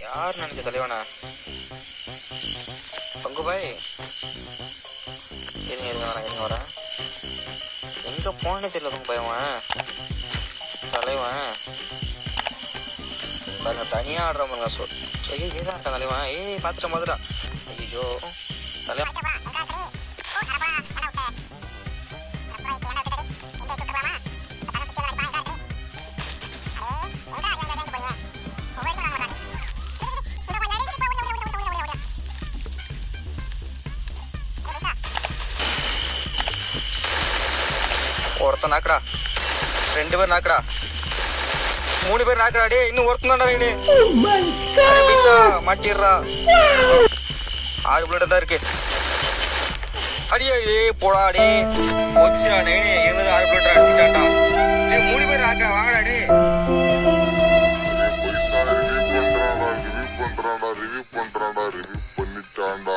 யார் நினைச்ச தலைவனா பங்கு பாய் இருங்க இருங்க வரேன் இருங்க வரேன் எங்க போனே தெரியல பங்கு பாய் அவன் தலைவன் பாருங்க தனியா ஆடுற பாருங்க சொல் ஐயோ ஏதான் தலைவன் ஏய் பாத்துட்டேன் பாத்துட்டேன் ஐயோ தலைவன் ஒருத்தன் நாக்குடா ரெண்டு பேர் நாக்குடா மூணு பேர் நாக்குடா டே இன்னும் ஒருத்தன் தான்டா நீ அரே பைசா மாட்டிடுறா ஆறு பிளேட் தான் இருக்கு அடியே டே போடா டே போச்சுடா நைனே இருந்தது ஆறு பிளேட் அடிச்சிட்டான்டா டேய் மூணு பேர் நாக்குடா வாங்கடா டே பைசா ரிவ்யூ பண்றானா ரிவ்யூ பண்றானா ரிவ்யூ பண்றானா ரிவ்யூ பண்ணிட்டான்டா